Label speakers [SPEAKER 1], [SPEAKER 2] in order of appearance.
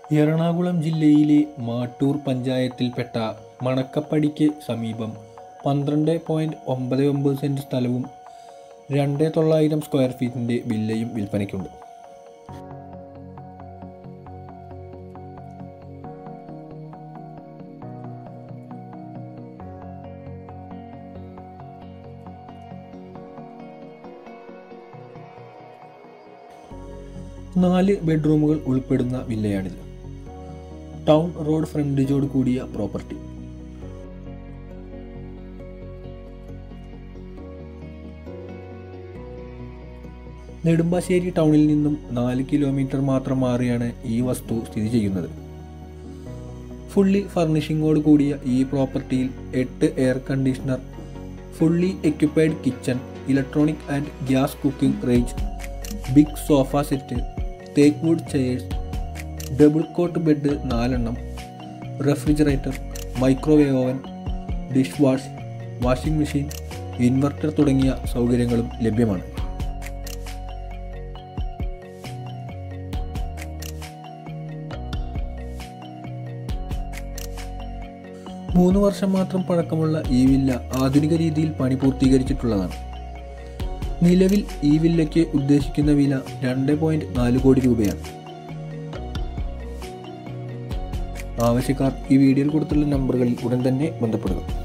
[SPEAKER 1] എറണാകുളം ജില്ലയിലെ മാട്ടൂർ പഞ്ചായത്തിൽപ്പെട്ട മണക്കപ്പടിക്ക് സമീപം പന്ത്രണ്ട് പോയിൻറ്റ് ഒമ്പത് ഒമ്പത് സെൻറ്റ് സ്ഥലവും രണ്ട് തൊള്ളായിരം സ്ക്വയർ ഫീറ്റിൻ്റെ വില്ലയും വിൽപ്പനയ്ക്കുണ്ട് നാല് ബെഡ്റൂമുകൾ ഉൾപ്പെടുന്ന വില്ലയാണിത് ടൗൺ റോഡ് ഫ്രണ്ടേജോട് കൂടിയ പ്രോപ്പർട്ടി നെടുമ്പാശ്ശേരി ടൗണിൽ നിന്നും നാല് കിലോമീറ്റർ മാത്രം മാറിയാണ് ഈ വസ്തു സ്ഥിതി ചെയ്യുന്നത് ഫുള്ളി ഫർണിഷിങ്ങോട് കൂടിയ ഈ പ്രോപ്പർട്ടിയിൽ എട്ട് air conditioner fully equipped kitchen electronic and gas cooking range big sofa set തേക്ക് wood chairs double cot bed നാലെണ്ണം refrigerator microwave oven dish wash washing machine inverter തുടങ്ങിയ സൗകര്യങ്ങളും ലഭ്യമാണ് മൂന്ന് വർഷം മാത്രം പഴക്കമുള്ള ഈ വില്ല ആധുനിക രീതിയിൽ പണി പൂർത്തീകരിച്ചിട്ടുള്ളതാണ് നിലവിൽ ഈ വില്ലയ്ക്ക് ഉദ്ദേശിക്കുന്ന വില രണ്ട് പോയിന്റ് നാല് കോടി രൂപയാണ് ആവശ്യക്കാർ ഈ വീഡിയോയിൽ കൊടുത്തുള്ള നമ്പറുകളിൽ ഉടൻ തന്നെ ബന്ധപ്പെടുക